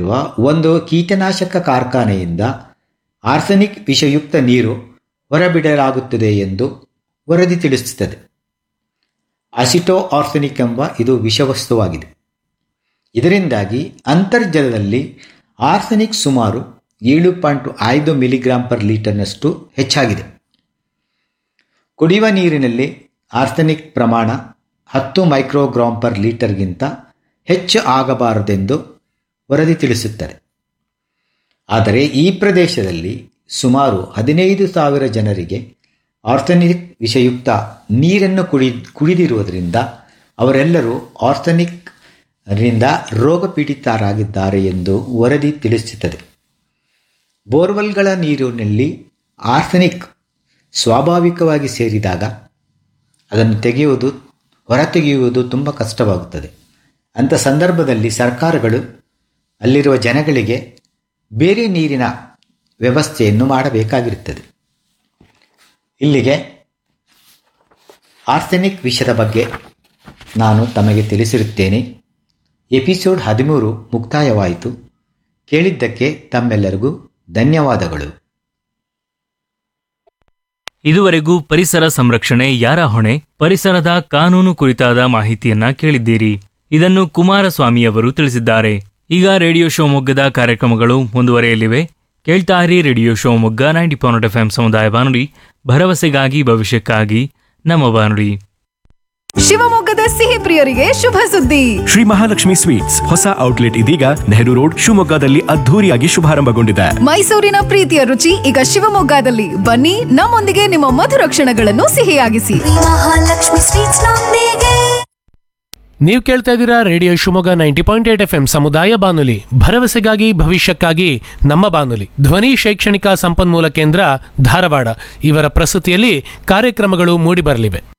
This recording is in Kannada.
ಜಿಲ್ಲೆಯಲ್ಲಿರುವ ಒಂದು ಕೀಟನಾಶಕ ಕಾರ್ಖಾನೆಯಿಂದ ಆರ್ಸೆನಿಕ್ ವಿಷಯುಕ್ತ ನೀರು ಹೊರಬಿಡಲಾಗುತ್ತದೆ ಎಂದು ವರದಿ ತಿಳಿಸುತ್ತದೆ ಅಸಿಟೋ ಆರ್ಸೆನಿಕ್ ಎಂಬ ಇದು ವಿಷವಸ್ತುವಾಗಿದೆ ಇದರಿಂದಾಗಿ ಅಂತರ್ಜಲದಲ್ಲಿ ಆರ್ಸೆನಿಕ್ ಸುಮಾರು ಏಳು ಪಾಯಿಂಟ್ ಐದು ಮಿಲಿಗ್ರಾಂ ಪರ್ ಲೀಟರ್ನಷ್ಟು ಹೆಚ್ಚಾಗಿದೆ ಕುಡಿಯುವ ನೀರಿನಲ್ಲಿ ಆರ್ಸೆನಿಕ್ ಪ್ರಮಾಣ ಹತ್ತು ಮೈಕ್ರೋಗ್ರಾಂ ಪರ್ ಲೀಟರ್ಗಿಂತ ಹೆಚ್ಚು ಆಗಬಾರದೆಂದು ವರದಿ ತಿಳಿಸುತ್ತದೆ ಆದರೆ ಈ ಪ್ರದೇಶದಲ್ಲಿ ಸುಮಾರು ಹದಿನೈದು ಸಾವಿರ ಜನರಿಗೆ ಆರ್ಸೆನಿಕ್ ವಿಷಯುಕ್ತ ನೀರನ್ನು ಕುಡಿ ಕುಡಿದಿರುವುದರಿಂದ ಅವರೆಲ್ಲರೂ ಆರ್ಸೆನಿಕ್ ರಿಂದ ರೋಗ ಪೀಡಿತರಾಗಿದ್ದಾರೆ ಎಂದು ವರದಿ ತಿಳಿಸುತ್ತದೆ ಬೋರ್ವೆಲ್ಗಳ ನೀರಿನಲ್ಲಿ ಆರ್ಸೆನಿಕ್ ಸ್ವಾಭಾವಿಕವಾಗಿ ಸೇರಿದಾಗ ಅದನ್ನು ತೆಗೆಯುವುದು ಹೊರತೆಗೆಯುವುದು ತುಂಬ ಕಷ್ಟವಾಗುತ್ತದೆ ಅಂಥ ಸಂದರ್ಭದಲ್ಲಿ ಸರ್ಕಾರಗಳು ಅಲ್ಲಿರುವ ಜನಗಳಿಗೆ ಬೇರೆ ನೀರಿನ ವ್ಯವಸ್ಥೆಯನ್ನು ಮಾಡಬೇಕಾಗಿರುತ್ತದೆ ಇಲ್ಲಿಗೆ ಆರ್ಸೆನಿಕ್ ವಿಷಯದ ಬಗ್ಗೆ ನಾನು ತಮಗೆ ತಿಳಿಸಿರುತ್ತೇನೆ ಎಪಿಸೋಡ್ ಹದಿಮೂರು ಮುಕ್ತಾಯವಾಯಿತು ಕೇಳಿದ್ದಕ್ಕೆ ತಮ್ಮೆಲ್ಲರಿಗೂ ಧನ್ಯವಾದಗಳು ಇದುವರೆಗೂ ಪರಿಸರ ಸಂರಕ್ಷಣೆ ಯಾರ ಹೊಣೆ ಪರಿಸರದ ಕಾನೂನು ಕುರಿತಾದ ಮಾಹಿತಿಯನ್ನ ಕೇಳಿದ್ದೀರಿ ಇದನ್ನು ಕುಮಾರಸ್ವಾಮಿಯವರು ತಿಳಿಸಿದ್ದಾರೆ ಈಗ ರೇಡಿಯೋ ಶಿವಮೊಗ್ಗದ ಕಾರ್ಯಕ್ರಮಗಳು ಮುಂದುವರೆಯಲಿವೆ ಕೇಳ್ತಾ ಇರಿ radio Shivamogga ninety point F ಸಮುದಾಯ ಬಾನುಲಿ ಭರವಸೆಗಾಗಿ ಭವಿಷ್ಯಕ್ಕಾಗಿ ನಮ್ಮ ಬಾನುಲಿ ಶಿವಮೊಗ್ಗದ ಸಿಹಿ ಪ್ರಿಯರಿಗೆ ಶುಭ ಸುದ್ದಿ ಶ್ರೀ ಮಹಾಲಕ್ಷ್ಮಿ ಸ್ವೀಟ್ಸ್ ಹೊಸ ಔಟ್ಲೆಟ್ ಇದೀಗ ನೆಹರು ರೋಡ್ ಶಿವಮೊಗ್ಗದಲ್ಲಿ ಅದ್ಧೂರಿಯಾಗಿ ಶುಭಾರಂಭಗೊಂಡಿದೆ ಮೈಸೂರಿನ ಪ್ರೀತಿಯ ರುಚಿ ಈಗ ಶಿವಮೊಗ್ಗದಲ್ಲಿ ಬನ್ನಿ ನಮ್ಮೊಂದಿಗೆ ನಿಮ್ಮ ಮಧುರ ಕ್ಷಣಗಳನ್ನು ಸಿಹಿಯಾಗಿಸಿ ಮಹಾಲಕ್ಷ್ಮಿ ಸ್ವೀಟ್ಸ್ ನೊಂದಿಗೆ ನೀವು ಕೇಳ್ತಾ ಇದ್ದೀರಾ radio Shivamogga ninety point eight F M ಸಮುದಾಯ ಬಾನುಲಿ ಭರವಸೆಗಾಗಿ ಭವಿಷ್ಯಕ್ಕಾಗಿ ನಮ್ಮ ಬಾನುಲಿ ಧ್ವನಿ ಶೈಕ್ಷಣಿಕ ಸಂಪನ್ಮೂಲ ಕೇಂದ್ರ ಧಾರವಾಡ ಇವರ ಪ್ರಸ್ತುತಿಯಲ್ಲಿ ಕಾರ್ಯಕ್ರಮಗಳು ಮೂಡಿಬರಲಿವೆ